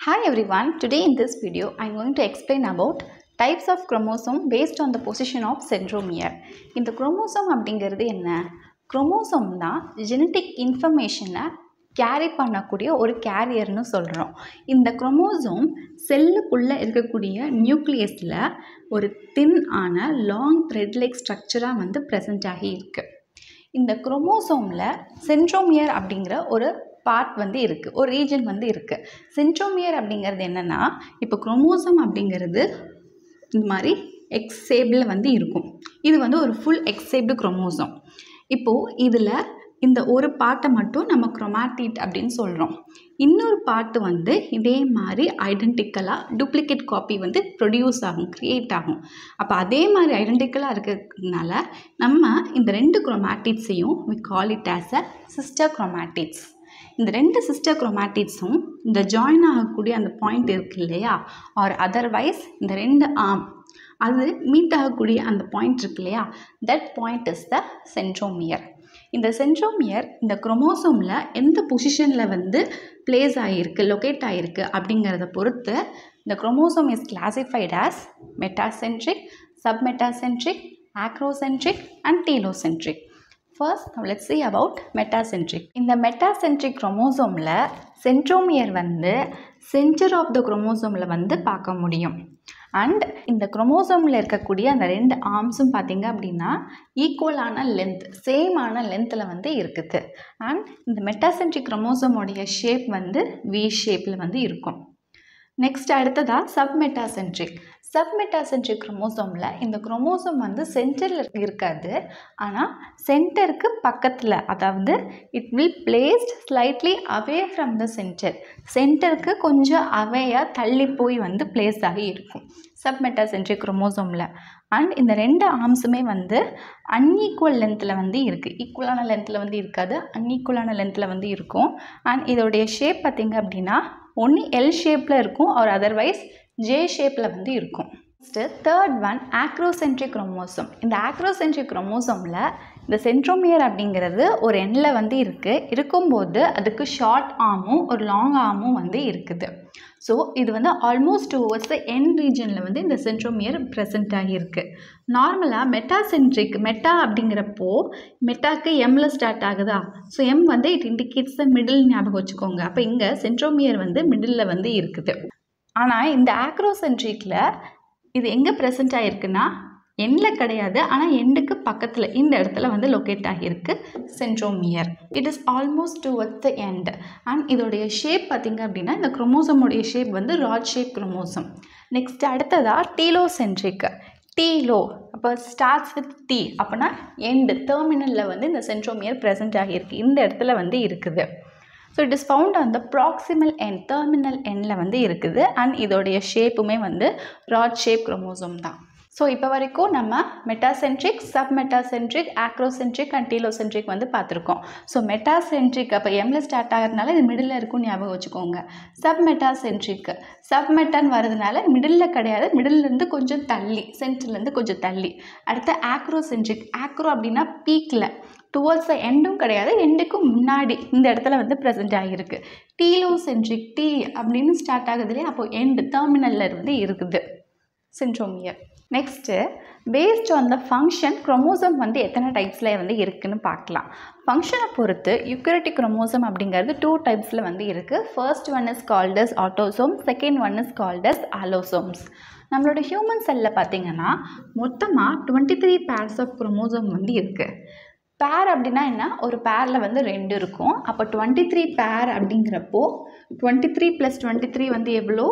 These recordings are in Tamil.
Hi everyone, today in this video I am going to explain about types of chromosome based on the position of centromere. இந்த chromosome அப்படிங்கிறது என்ன chromosome தான் genetic information-அ கேரி பண்ணக்கூடிய ஒரு கேரியர்னு சொல்கிறோம் இந்த குரோமோசோம் செல்லுக்குள்ளே இருக்கக்கூடிய நியூக்ளியஸில் ஒரு தின் ஆன லாங் த்ரெட் லைக் ஸ்ட்ரக்சராக வந்து ப்ரெசென்ட் ஆகி இருக்குது இந்த குரோமோசோமில் சென்ட்ரோமியர் அப்படிங்கிற ஒரு பார்ட் வந்து இருக்குது ஒரு ரீஜன் வந்து இருக்குது சென்ட்ரோமியர் அப்படிங்கிறது என்னென்னா இப்போ குரோமோசோம் அப்படிங்கிறது இந்த மாதிரி எக்ஸேபிள் வந்து இருக்கும் இது வந்து ஒரு ஃபுல் எக்ஸேப்டு குரோமோசோம் இப்போது இதில் இந்த ஒரு பார்ட்டை மட்டும் நம்ம குரோமாட்டிட் அப்படின்னு சொல்கிறோம் இன்னொரு பார்ட்டு வந்து இதே மாதிரி ஐடென்டிக்கலாக டூப்ளிகேட் காப்பி வந்து ப்ரொடியூஸ் ஆகும் க்ரியேட் ஆகும் அப்போ அதே மாதிரி ஐடென்டிக்கலாக இருக்கிறதுனால நம்ம இந்த ரெண்டு குரோமாட்டிட்ஸையும் we call it as a sister chromatids இந்த ரெண்டு சிஸ்டர் குரோமாட்டிட்ஸும் இந்த ஜாயின் ஆகக்கூடிய அந்த பாயிண்ட் இருக்கு இல்லையா ஆர் அதர்வைஸ் இந்த ரெண்டு ஆம் அது மீட் ஆகக்கூடிய அந்த பாயிண்ட் இருக்கு இல்லையா that point is the centromere இந்த சென்ட்ரோமியர் இந்த குரோமோசோமில் எந்த பொசிஷனில் வந்து பிளேஸ் ஆகிருக்கு லொக்கேட் ஆகிருக்கு அப்படிங்கிறத பொறுத்து இந்த chromosome is classified as metacentric submetacentric acrocentric and telocentric first let's see about metacentric இந்த மெட்டாசென்ட்ரிக் குரோமோசோமில் சென்ட்ரோமியர் வந்து சென்டர் ஆஃப் த குரோமோசோமில் வந்து பார்க்க முடியும் அண்ட் இந்த குரோமோசோமில் இருக்கக்கூடிய அந்த ரெண்டு ஆர்ம்ஸும் பார்த்திங்க அப்படின்னா ஈக்குவலான லென்த் சேமான லென்த்தில் வந்து இருக்குது அண்ட் இந்த மெட்டாசென்ட்ரிக் குரோமோசோமோடைய ஷேப் வந்து வி ஷேப்பில் வந்து இருக்கும் நெக்ஸ்ட் அடுத்ததாக சப்மெட்டாசென்ட்ரிக் சப்மெட்டாசென்ட்ரிக் குரோமோசோமில் இந்த குரோமோசோம் வந்து சென்டரில் இருக்காது ஆனால் சென்டருக்கு பக்கத்தில் அதாவது it will placed slightly away from the centre சென்டருக்கு கொஞ்சம் அவேயாக தள்ளி போய் வந்து பிளேஸ் ஆகி இருக்கும் சப்மெட்டாசென்ட்ரிக் குரோமோசோமில் அண்ட் இந்த ரெண்டு ஆர்ம்ஸுமே வந்து அன்ஈக்குவல் லென்த்தில் வந்து இருக்குது ஈக்குவலான லென்த்தில் வந்து இருக்காது அன்ஈக்குவலான லென்த்தில் வந்து இருக்கும் அண்ட் இதோடைய ஷேப் பார்த்திங்க அப்படின்னா ஒன்று எல் ஷேப்பில் இருக்கும் ஆர் அதர்வைஸ் ஜே ஷேப்பில் வந்து இருக்கும் next third one acrocentric chromosome இந்த ஆக்ரோசென்ட்ரிக் குரோமோசோமில் இந்த சென்ட்ரோமியர் அப்படிங்கிறது ஒரு எண்ணில் வந்து இருக்குது இருக்கும்போது அதுக்கு ஷார்ட் ஆர்மும் ஒரு லாங் ஆர்மும் வந்து இருக்குது ஸோ இது வந்து ஆல்மோஸ்ட் டுவர்ட்ஸ் த என் ரீஜனில் வந்து இந்த சென்ட்ரோமியர் ப்ரெசென்ட் ஆகியிருக்கு நார்மலாக மெட்டாசென்ட்ரிக் மெட்டா அப்படிங்கிறப்போ மெட்டாக்கு எம்மில் ஸ்டார்ட் ஆகுதா ஸோ எம் வந்து இட் இண்டிகேட்ஸ் த மிடில் ஞாபகம் வச்சுக்கோங்க அப்போ இங்கே சென்ட்ரோமியர் வந்து மிடில் வந்து இருக்குது ஆனால் இந்த ஆக்ரோசென்ட்ரிக்கில் இது எங்கே ப்ரெசென்ட் ஆகிருக்குன்னா எண்ணில் கிடையாது ஆனால் எண்டுக்கு பக்கத்தில் இந்த இடத்துல வந்து லொக்கேட் ஆகியிருக்கு centromere it is almost towards the end and இதோடைய ஷேப் பார்த்திங்க அப்படின்னா இந்த குரோமோசோமுடைய ஷேப் வந்து ராட் ஷேப் குரோமோசோம் நெக்ஸ்ட் அடுத்ததாக டீலோசென்ட்ரிக் டீலோ அப்போ ஸ்டார்ட்ஸ் வித் டி அப்படின்னா எண்டு டெர்மினலில் வந்து இந்த சென்ட்ரோமியர் ப்ரெசென்ட் ஆகியிருக்கு இந்த இடத்துல வந்து இருக்குது so it is found on the proximal end terminal எண்ணில் வந்து இருக்குது அண்ட் இதோடைய ஷேப்புமே வந்து ராட் ஷேப் குரோமோசோம் தான் ஸோ இப்போ வரைக்கும் நம்ம metacentric sub metacentric acrocentric and telocentric வந்து பார்த்துருக்கோம் ஸோ மெட்டாசென்ட்ரிக் அப்போ எம்ல ஸ்டார்ட் ஆகிறதுனால இது மிடில் இருக்கும் ஞாபகம் வச்சுக்கோங்க சப் மெட்டாசென்ட்ரிக் சப் மெட்டான்னு வரதுனால மிடில் கிடையாது மிடில்லேருந்து கொஞ்சம் தள்ளி சென்டர்லேருந்து கொஞ்சம் தள்ளி அடுத்து ஆக்ரோசென்ட்ரிக் ஆக்ரோ அப்படின்னா பீக்கில் டுவர்ட்ஸ் த எண்டும் கிடையாது எண்டுக்கும் முன்னாடி இந்த இடத்துல வந்து ப்ரெசென்ட் ஆகியிருக்கு டீலோசென்ட்ரிக் டீ அப்படின்னு ஸ்டார்ட் ஆகுது இல்லையா அப்போ எண்டு டெர்மினலில் வந்து இருக்குது centromere next based on the function chromosome வந்து எத்தனை டைப்ஸில் வந்து இருக்குதுன்னு பார்க்கலாம் ஃபங்க்ஷனை பொறுத்து யுக்யூரிட்டிக் குரோமோசோம் அப்படிங்கிறது டூ டைப்ஸில் வந்து இருக்குது first one is called as autosome second one is called as allosomes நம்மளோட ஹியூமன் செல்லில் பார்த்திங்கன்னா மொத்தமாக twenty three pairs of chromosome வந்து இருக்குது பேர் அப்படின்னா என்ன ஒரு பேரில் வந்து ரெண்டு இருக்கும் அப்போ டுவெண்ட்டி த்ரீ பேர் அப்படிங்கிறப்போ twenty three plus twenty three வந்து எவ்வளோ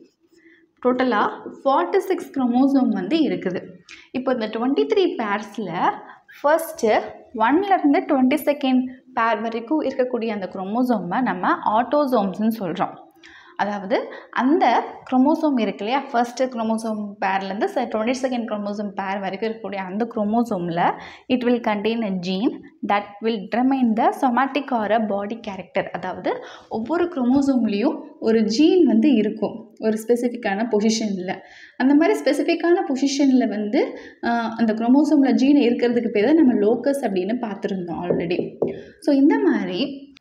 டோட்டலாக ஃபார்ட்டி சிக்ஸ் குரோமோசோம் வந்து இருக்குது இப்போ இந்த டுவெண்ட்டி த்ரீ பேர்ஸில் ஃபர்ஸ்ட்டு ஒன்லேருந்து டுவெண்ட்டி செகண்ட் பேர் வரைக்கும் இருக்கக்கூடிய அந்த குரோமோசோமை நம்ம ஆட்டோசோம்ஸ்னு சொல்கிறோம் அதாவது அந்த குரோமோசோம் இருக்கு இல்லையா ஃபர்ஸ்ட்டு குரோமோசோம் பேர்லேருந்து ச டுவெண்ட்டி செகண்ட் குரோமோசோம் பேர் வரைக்கும் இருக்கக்கூடிய அந்த குரோமோசோமில் it will contain a gene that will determine the somatic or a body character அதாவது ஒவ்வொரு குரோமோசோம்லேயும் ஒரு ஜீன் வந்து இருக்கும் ஒரு ஸ்பெசிஃபிக்கான பொசிஷனில் அந்த மாதிரி ஸ்பெசிஃபிக்கான பொசிஷனில் வந்து அந்த குரோமோசோமில் ஜீன் இருக்கிறதுக்கு பேர் தான் நம்ம லோக்கஸ் அப்படின்னு பார்த்துருந்தோம் ஆல்ரெடி ஸோ இந்த மாதிரி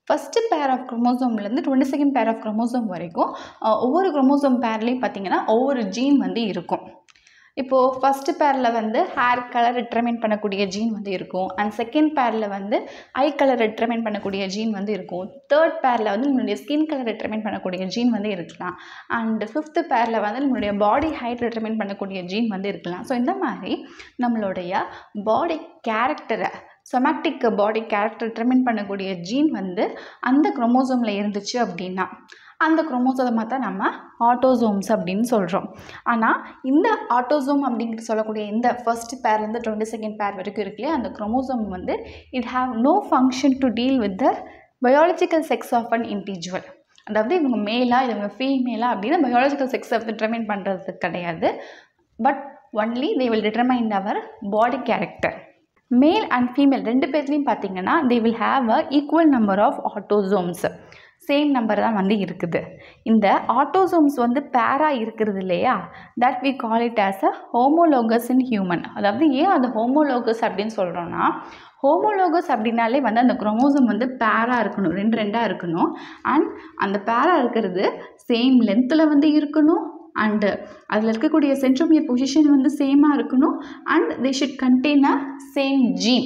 ஃபஸ்ட்டு பேர் ஆஃப் குரோமோசோம்லேருந்து twenty second pair of chromosome வரைக்கும் அஹ், ஒவ்வொரு குரோமோசோம் பேர்லேயும் பார்த்தீங்கன்னா ஒவ்வொரு ஜீன் வந்து இருக்கும் இப்போது ஃபஸ்ட்டு பேரில் வந்து ஹேர் கலர் டிட்டர்மைன் பண்ணக்கூடிய ஜீன் வந்து இருக்கும் அண்ட் செகண்ட் பேரில் வந்து ஐ கலர் டிட்டர்மைன் பண்ணக்கூடிய ஜீன் வந்து இருக்கும் தேர்ட் பேரில் வந்து நம்மளுடைய ஸ்கின் கலர் டிட்டர்மைன் பண்ணக்கூடிய ஜீன் வந்து இருக்கலாம் அண்ட் ஃபிஃப்த்து பேரில் வந்து நம்மளுடைய பாடி ஹைட் டிட்டர்மைன் பண்ணக்கூடிய ஜீன் வந்து இருக்கலாம் ஸோ இந்த மாதிரி நம்மளுடைய பாடி கேரக்டரை சொமேட்டிக் பாடி கேரக்டர் டிட்டர்மைன் பண்ணக்கூடிய ஜீன் வந்து அந்த குரோமோசோமில் இருந்துச்சு அப்படின்னா அந்த குரோமோசோமை தான் நம்ம ஆட்டோசோம்ஸ் அப்படின்னு சொல்கிறோம் ஆனால் இந்த ஆட்டோசோம் அப்படிங்கிற சொல்லக்கூடிய இந்த ஃபர்ஸ்ட் பேர்லேருந்து டுவெண்ட்டி செகண்ட் பேர் வரைக்கும் இருக்கு இல்லையா அந்த குரோமோசோம் வந்து it have no function to deal with the biological sex of an individual அதாவது இவங்க மேலா இவங்க ஃபீமேலா அப்படின்னு பயாலஜிக்கல் செக்ஸை டிட்டர்மைன் பண்ணுறது கிடையாது but only they will determine our body character male and female ரெண்டு பேர்லேயும் பார்த்தீங்கன்னா they will have a equal number of autosomes same number தான் வந்து இருக்குது இந்த ஆட்டோசோம்ஸ் வந்து பேராக இருக்கிறது இல்லையா that we call it as a homologous in human அதாவது ஏன் அது ஹோமோலோகஸ் அப்படின்னு சொல்கிறோன்னா ஹோமோலோகஸ் அப்படின்னாலே வந்து அந்த குரோமோசோம் வந்து பேராக இருக்கணும் ரெண்டு ரெண்டாக இருக்கணும் அண்ட் அந்த பேராக இருக்கிறது சேம் லென்த்தில் வந்து இருக்கணும் அண்டு அதில் இருக்கக்கூடிய சென்ட்ரோமியர் பொசிஷன் வந்து சேமாக இருக்கணும் and they should contain a same gene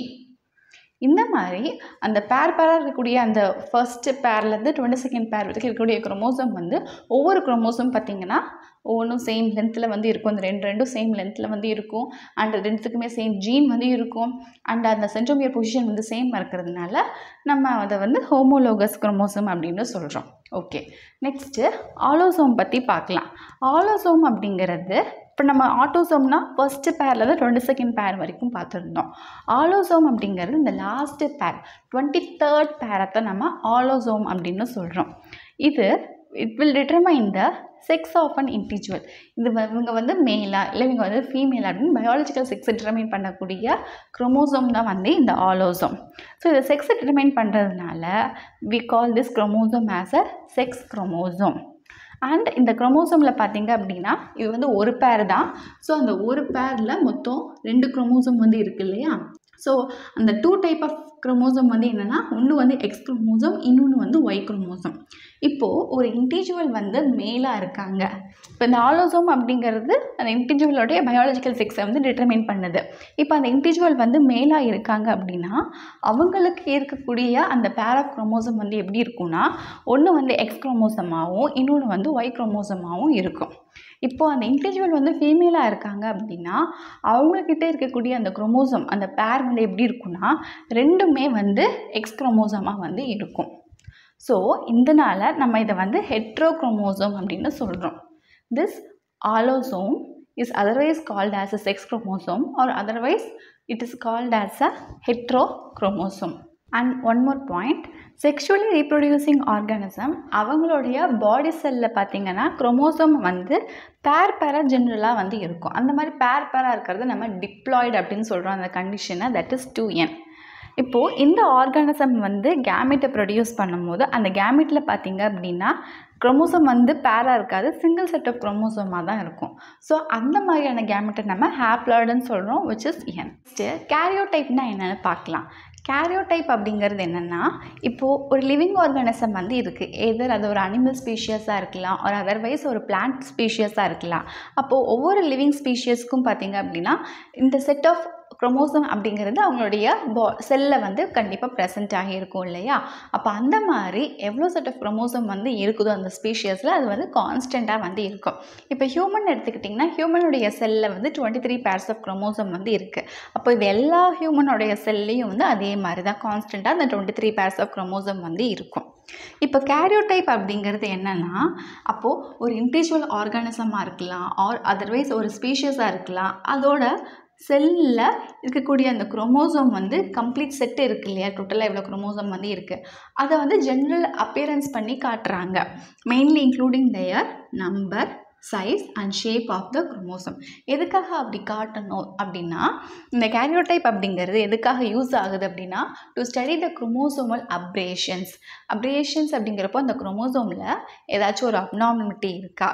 இந்த மாதிரி அந்த பேர் பேராக இருக்கக்கூடிய அந்த ஃபர்ஸ்ட் பேர்லேருந்து டுவெண்ட்டி செகண்ட் பேர் வரைக்கும் இருக்கக்கூடிய குரோமோசோம் வந்து ஒவ்வொரு குரோமோசோம் பார்த்தீங்கன்னா ஒவ்வொன்றும் சேம் லென்த்தில் வந்து இருக்கும் அந்த ரெண்டு ரெண்டும் சேம் லென்த்தில் வந்து இருக்கும் அண்ட் ரெண்டுத்துக்குமே சேம் ஜீன் வந்து இருக்கும் அண்ட் அந்த சென்ட்ரோமியர் பொசிஷன் வந்து சேம் இருக்கிறதுனால நம்ம அதை வந்து ஹோமோலோகஸ் குரோமோசோம் அப்படின்னு சொல்கிறோம் ஓகே நெக்ஸ்ட்டு ஆலோசோம் பற்றி பார்க்கலாம் ஆலோசோம் அப்படிங்கிறது இப்போ நம்ம ஆட்டோசோம்னா ஃபர்ஸ்ட் பேரில் தான் டுவெண்ட்டி செகண்ட் பேர் வரைக்கும் பார்த்துருந்தோம் ஆலோசோம் அப்படிங்கிறது இந்த லாஸ்ட்டு பேர் டுவெண்ட்டி தேர்ட் பேரை தான் நம்ம ஆலோசோம் அப்படின்னு சொல்கிறோம் இது it will determine the sex of an individual இது வ- இவங்க வந்து மேலா இல்லை இவங்க வந்து ஃபீமேல் அப்படின்னு பயாலஜிக்கல் செக்ஸை டிட்டர்மைன் பண்ணக்கூடிய குரோமோசோம் தான் வந்து இந்த ஆலோசோம் ஸோ இந்த செக்ஸை டிட்டர்மைன் பண்ணுறதுனால we call this chromosome as a sex chromosome and இந்த குரோமோசோமில் பார்த்தீங்க அப்படின்னா இது வந்து ஒரு பேர் தான் ஸோ அந்த ஒரு பேரில் மொத்தம் ரெண்டு குரோமோசோம் வந்து இருக்கு இல்லையா ஸோ அந்த டூ டைப் ஆஃப் குரோமோசோம் வந்து என்னென்னா ஒன்று வந்து எக்ஸ் குரோமோசோம் இன்னொன்று வந்து ஒய் குரோமோசோம் இப்போது ஒரு இண்டிவிஜுவல் வந்து மேலாக இருக்காங்க இப்போ இந்த ஆலோசோம் அப்படிங்கிறது அந்த இண்டிவிஜுவலோடைய பயாலஜிக்கல் செக்ஸை வந்து டிட்டர்மைன் பண்ணுது இப்போ அந்த இண்டிவிஜுவல் வந்து மேலாக இருக்காங்க அப்படின்னா அவங்களுக்கு இருக்கக்கூடிய அந்த பேர் ஆஃப் குரோமோசோம் வந்து எப்படி இருக்கும்னா ஒன்று வந்து எக்ஸ் குரோமோசமாகவும் இன்னொன்று வந்து ஒய் குரோமோசமாகவும் இருக்கும் இப்போது அந்த இண்டிவிஜுவல் வந்து ஃபீமேலாக இருக்காங்க அப்படின்னா அவங்கக்கிட்ட இருக்கக்கூடிய அந்த குரோமோசோம் அந்த பேர் வந்து எப்படி இருக்கும்னா ரெண்டுமே வந்து எக்ஸ் குரோமோசமாக வந்து இருக்கும் ஸோ இதனால் நம்ம இதை வந்து ஹெட்ரோக்ரோமோசோம் அப்படின்னு சொல்கிறோம் this allosome is otherwise called as a sex chromosome or otherwise it is called as a heterochromosome and one more point sexually reproducing organism அவங்களுடைய பாடி செல்லில் பார்த்தீங்கன்னா குரோமோசோம் வந்து பேர் பேராக ஜென்ரலாக வந்து இருக்கும் அந்த மாதிரி பேர் பேராக இருக்கிறது நம்ம டிப்ளாய்டு அப்படின்னு சொல்கிறோம் அந்த கண்டிஷனை தட் இஸ் டூ என் இப்போது இந்த ஆர்கானிசம் வந்து கேமெட்டை ப்ரொடியூஸ் பண்ணும்போது அந்த கேமெட்டில் பார்த்தீங்க அப்படின்னா குரோமோசோம் வந்து பேராக இருக்காது சிங்கிள் செட் ஆஃப் குரோமோசோமாக தான் இருக்கும் ஸோ அந்த மாதிரியான கேமெட்டை நம்ம ஹேப்ளாய்டுன்னு சொல்கிறோம் விச் இஸ் என் நெக்ஸ்ட்டு கேரியோடைப்னா என்னென்னு பார்க்கலாம் கேரியோடைப் அப்படிங்கிறது என்னென்னா இப்போது ஒரு லிவிங் ஆர்கானிசம் வந்து இருக்குது எதர் அது ஒரு அனிமல் ஸ்பீஷியஸாக இருக்கலாம் ஒரு அதர்வைஸ் ஒரு பிளான்ட் ஸ்பீஷியஸாக இருக்கலாம் அப்போது ஒவ்வொரு லிவிங் ஸ்பீஷியஸ்க்கும் பார்த்தீங்க அப்படின்னா இந்த செட் ஆஃப் குரோமோசோம் அப்படிங்கிறது அவங்களுடைய பா செல்லில் வந்து கண்டிப்பாக ப்ரெசென்ட் ஆகியிருக்கும் இல்லையா அப்போ அந்த மாதிரி எவ்வளோ செட் ஆஃப் குரோமோசோம் வந்து இருக்குதோ அந்த ஸ்பீஷியஸில் அது வந்து கான்ஸ்டண்ட்டாக வந்து இருக்கும் இப்போ ஹியூமன் எடுத்துக்கிட்டிங்கன்னா ஹியூமனுடைய செல்லில் வந்து twenty three pairs of chromosome வந்து இருக்குது அப்போ இது எல்லா ஹியூமனுடைய செல்லையும் வந்து அதே மாதிரி தான் கான்ஸ்டண்ட்டாக அந்த twenty three pairs of chromosome வந்து இருக்கும் இப்போ கேரியோடைப் அப்படிங்கிறது என்னென்னா அப்போது ஒரு இண்டிவிஜுவல் ஆர்கானிசமாக இருக்கலாம் ஆர் அதர்வைஸ் ஒரு ஸ்பீஷியஸாக இருக்கலாம் அதோட செல்லில் இருக்கக்கூடிய அந்த குரோமோசோம் வந்து கம்ப்ளீட் செட் இருக்கு இல்லையா டோட்டலாக எவ்வளோ குரோமோசோம் வந்து இருக்குது அதை வந்து ஜென்ரல் அப்பியரன்ஸ் பண்ணி காட்டுறாங்க mainly including their number size and shape of the chromosome எதுக்காக அப்படி காட்டணும் அப்படின்னா இந்த கேரியோடைப் அப்படிங்கிறது எதுக்காக யூஸ் ஆகுது அப்படின்னா to study the chromosomal aberrations aberrations அப்படிங்கிறப்போ அந்த குரோமோசோமில் ஏதாச்சும் ஒரு அப்னார்மிலிட்டி இருக்கா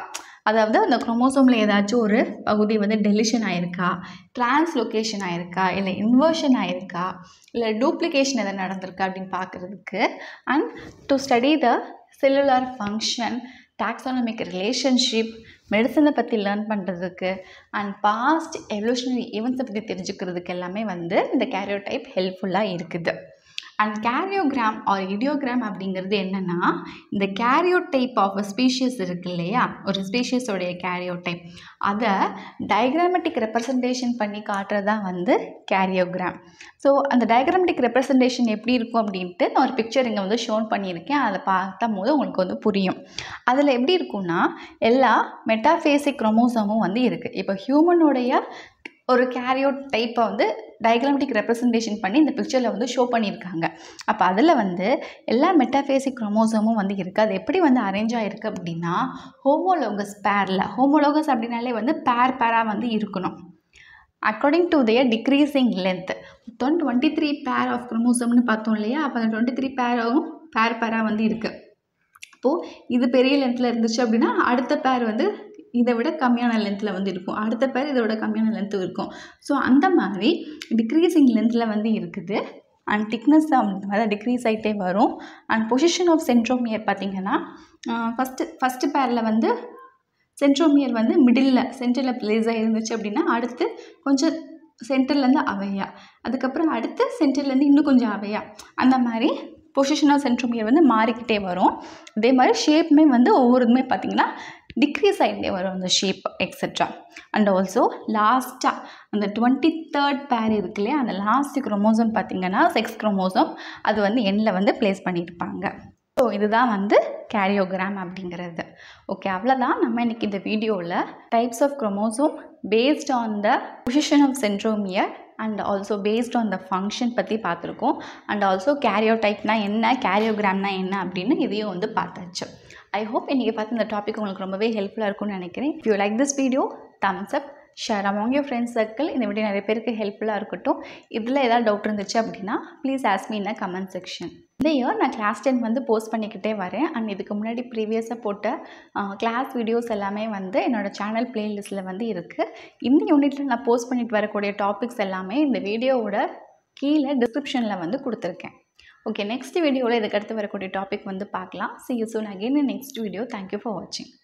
அதாவது அந்த குரோமோசோமில் ஏதாச்சும் ஒரு பகுதி வந்து டெலிஷன் ஆயிருக்கா டிரான்ஸ்லொகேஷன் ஆயிருக்கா இல்லை இன்வர்ஷன் ஆயிருக்கா இல்லை டூப்ளிகேஷன் எதாவது நடந்திருக்கா அப்படின்னு பார்க்குறதுக்கு and to study the cellular function taxonomic relationship மெடிசனை பற்றி லேர்ன் பண்ணுறதுக்கு அண்ட் பாஸ்ட் எவல்யூஷனரி ஈவெண்ட்ஸை பற்றி தெரிஞ்சுக்கிறதுக்கு எல்லாமே வந்து இந்த கேரியோ டைப் ஹெல்ப்ஃபுல்லாக இருக்குது அண்ட் கேரியோகிராம் ஆர் இடியோகிராம் அப்படிங்கிறது என்னென்னா இந்த கேரியோ டைப் ஆஃப் ஸ்பீஷியஸ் இருக்கு இல்லையா ஒரு ஸ்பீஷியஸோடைய கேரியோ டைப் அதை டயக்ராமட்டிக் ரெப்ரசன்டேஷன் பண்ணி காட்டுறது தான் வந்து கேரியோகிராம் ஸோ அந்த டயக்ராமட்டிக் ரெப்ரசன்டேஷன் எப்படி இருக்கும் அப்படின்ட்டு நான் ஒரு பிக்சர் இங்கே வந்து ஷோன் பண்ணியிருக்கேன் அதை பார்த்தும் போது உங்களுக்கு வந்து புரியும் அதில் எப்படி இருக்கும்னா எல்லா மெட்டாஃபேசிக் குரோமோசோமும் வந்து இருக்குது இப்போ ஹியூமனுடைய ஒரு கேரியோ டைப்பை வந்து டயக்ராமட்டிக் ரெப்ரசன்டேஷன் பண்ணி இந்த பிக்சரில் வந்து ஷோ பண்ணியிருக்காங்க அப்போ அதில் வந்து எல்லா மெட்டாஃபேசிக் குரோமோசோமும் வந்து இருக்குது அது எப்படி வந்து அரேஞ்ச் ஆகிருக்கு அப்படின்னா ஹோமோலோகஸ் பேரில் ஹோமோலோகஸ் அப்படின்னாலே வந்து பேர் பேராக வந்து இருக்கணும் according to their decreasing length மொத்தம் டுவெண்ட்டி த்ரீ பேர் ஆஃப் குரோமோசோம்னு பார்த்தோம் இல்லையா அப்போ அந்த டுவெண்ட்டி த்ரீ பேரும் பேர் பேராக வந்து இருக்குது அப்போது இது பெரிய லென்த்தில் இருந்துச்சு அப்படின்னா அடுத்த பேர் வந்து இதை விட கம்மியான லென்த்தில் வந்து இருக்கும் அடுத்த பேர் இதை விட கம்மியான லென்த்து இருக்கும் ஸோ அந்த மாதிரி டிக்ரீசிங் லென்த்தில் வந்து இருக்குது அண்ட் திக்னஸ் அதாவது டிக்ரீஸ் ஆகிட்டே வரும் அண்ட் பொசிஷன் ஆஃப் சென்ட்ரோமியர் பார்த்திங்கன்னா ஃபஸ்ட்டு ஃபஸ்ட்டு பேரில் வந்து சென்ட்ரோமியர் வந்து மிடில் சென்டரில் ப்ளேஸாக இருந்துச்சு அப்படின்னா அடுத்து கொஞ்சம் சென்டர்லேருந்து அவையா அதுக்கப்புறம் அடுத்து சென்டர்லேருந்து இன்னும் கொஞ்சம் அவையா அந்த மாதிரி பொசிஷன் ஆஃப் சென்ட்ரோமியர் வந்து மாறிக்கிட்டே வரும் அதே மாதிரி ஷேப்புமே வந்து ஒவ்வொரு இதுவுமே பார்த்திங்கன்னா டிக்ரீஸ் ஆகிட்டே வரும் அந்த ஷேப் எக்ஸெட்ரா அண்ட் ஆல்சோ லாஸ்ட்டாக அந்த டுவெண்ட்டி தேர்ட் பேர் இருக்கு இல்லையா அந்த லாஸ்ட் குரோமோசோம் பார்த்திங்கன்னா செக்ஸ் குரோமோசோம் அது வந்து எண்ணில் வந்து ப்ளேஸ் பண்ணியிருப்பாங்க ஸோ இதுதான் வந்து கேரியோகிராம் அப்படிங்கிறது ஓகே அவ்வளோதான் நம்ம இன்றைக்கி இந்த வீடியோவில் types of chromosome based on the position of centromere and also based on the function பற்றி பார்த்துருக்கோம் அண்ட் ஆல்சோ கேரியோ டைப்னா என்ன கேரியோகிராம்னா என்ன அப்படின்னு இதையும் வந்து பார்த்தாச்சு ஐ ஹோப் இன்றைக்கி பார்த்து இந்த டாபிக் உங்களுக்கு ரொம்பவே ஹெல்ப்ஃபுல்லாக இருக்கும்னு நினைக்கிறேன் if you like this video thumbs up share among your friends circle இந்த வீடியோ நிறைய பேருக்கு ஹெல்ப்ஃபுல்லாக இருக்கட்டும் இதில் ஏதாவது டவுட் இருந்துச்சு அப்படின்னா please ask me in comment section இந்த இயர் நான் கிளாஸ் டென் வந்து போஸ்ட் பண்ணிக்கிட்டே வரேன் அண்ட் இதுக்கு முன்னாடி ப்ரீவியஸாக போட்ட கிளாஸ் வீடியோஸ் எல்லாமே வந்து என்னோடய சேனல் பிளேலிஸ்ட்டில் வந்து இருக்குது இந்த யூனிட்டில் நான் போஸ்ட் பண்ணிட்டு வரக்கூடிய டாபிக்ஸ் எல்லாமே இந்த வீடியோவோட கீழே டிஸ்கிரிப்ஷனில் வந்து கொடுத்துருக்கேன் ஓகே நெக்ஸ்ட் வீடியோவில் இதுக்கு அடுத்து வரக்கூடிய டாபிக் வந்து பார்க்கலாம் see you soon again next video thank you for வாட்சிங்